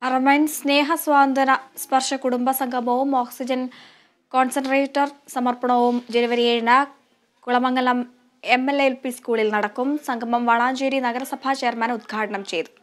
അറമൈൻ സ്നേഹസ്വാന്തന സ്പർശ കുടുംബ സംഗമവും oxygen concentrator സമർപ്പണവും ജനുവരി ഏഴിന് Kulamangalam M L L P സ്കൂളിൽ നടക്കും സംഗമം വളാഞ്ചേരി നഗരസഭാ ചെയർമാൻ ഉദ്ഘാടനം ചെയ്തു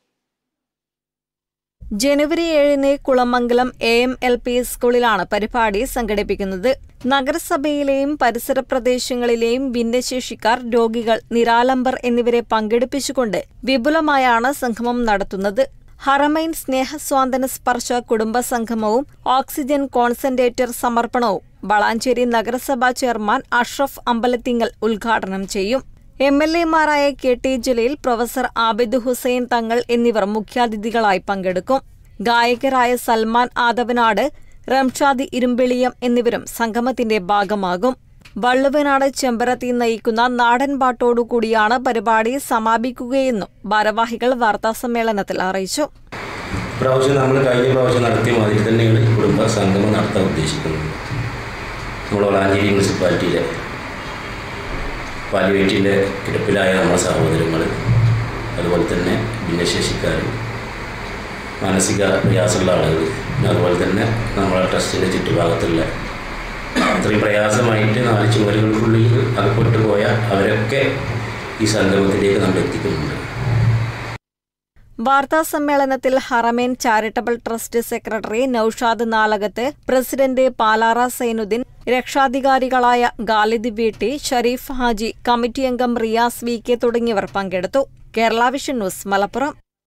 ജനുവരി ഏഴിന് Kulamangalam A M L P സ്കൂളിലാണ് പരിപാടി സംഘടിപ്പിക്കുന്നത് നഗരസഭയിലെയും പരിസര പ്രദേശങ്ങളിലെയും ഭിന്നശേഷിക്കാർ രോഗികൾ നിരാലംബർ എന്നിവരെ പങ്കെടുപ്പിച്ചുകൊണ്ട് വിപുലമായാണ് സംഗമം നടത്തുന്നത് ഹറമൈൻ സ്നേഹസ്വാന്തന സ്പർശ കുടുംബ സംഗമവും ഓക്സിജൻ കോൺസെൻട്രേറ്റർ സമർപ്പണവും വളാഞ്ചേരി നഗരസഭാ ചെയർമാൻ അഷ്റഫ് അമ്പലത്തിങ്ങൽ ഉദ്ഘാടനം ചെയ്യും എം എൽ എമാരായ K T Jaleel professor Abid Hussain Thangal എന്നിവർ മുഖ്യാതിഥികളായി പങ്കെടുക്കും ഗായകരായ സൽമാൻ ആദവനാട് റംഷാദ് ഇരുമ്പിളിയം എന്നിവരും സംഗമത്തിന്റെ ഭാഗമാകും വള്ളുവനാട് ചെമ്പരത്തി നയിക്കുന്ന നാടൻ പാട്ടോടുകൂടിയാണ് പരിപാടി സമാപിക്കുകയെന്നും ഭാരവാഹികൾ വാർത്താസമ്മേളനത്തിൽ അറിയിച്ചു പ്രാവശ്യം നമ്മൾ കഴിഞ്ഞ പ്രാവശ്യം നടത്തിയ മാതിരി തന്നെയാണ് ഈ കുടുംബ സംഗമം നടത്താൻ ഉദ്ദേശിക്കുന്നത് നമ്മൾ വളാഞ്ചേരി മുനിസിപ്പാലിറ്റിയിലെ പാലിവേറ്റിൻ്റെ കിടപ്പിലായ നമ്മുടെ സഹോദരങ്ങൾ അതുപോലെ തന്നെ ഭിന്നശേഷിക്കാർ മാനസിക പ്രയാസമുള്ള ആളുകൾ പിന്നെ അതുപോലെ തന്നെ നമ്മളെ ട്രസ്റ്റിൻ്റെ ചുറ്റുഭാഗത്തുള്ള അത്രയും പ്രയാസമായിട്ട് നാല് ചുമരുകൾക്കുള്ളിൽ അകപ്പെട്ടു പോയ അവരൊക്കെ ഈ സംഗമത്തിലേക്ക് നമ്മൾ എത്തിക്കുന്നുണ്ട് വാർത്താ സമ്മേളനത്തിൽ Haramain charitable trust secretary Naushad Nalakath president Palara Sainuddin രക്ഷാധികാരികളായ ഗാലിദ് വീട്ടി ഷരീഫ് ഹാജി കമ്മിറ്റി അംഗം റിയാസ് വി കെ തുടങ്ങിയവർ പങ്കെടുത്തു കേരള വിഷൻ ന്യൂസ് മലപ്പുറം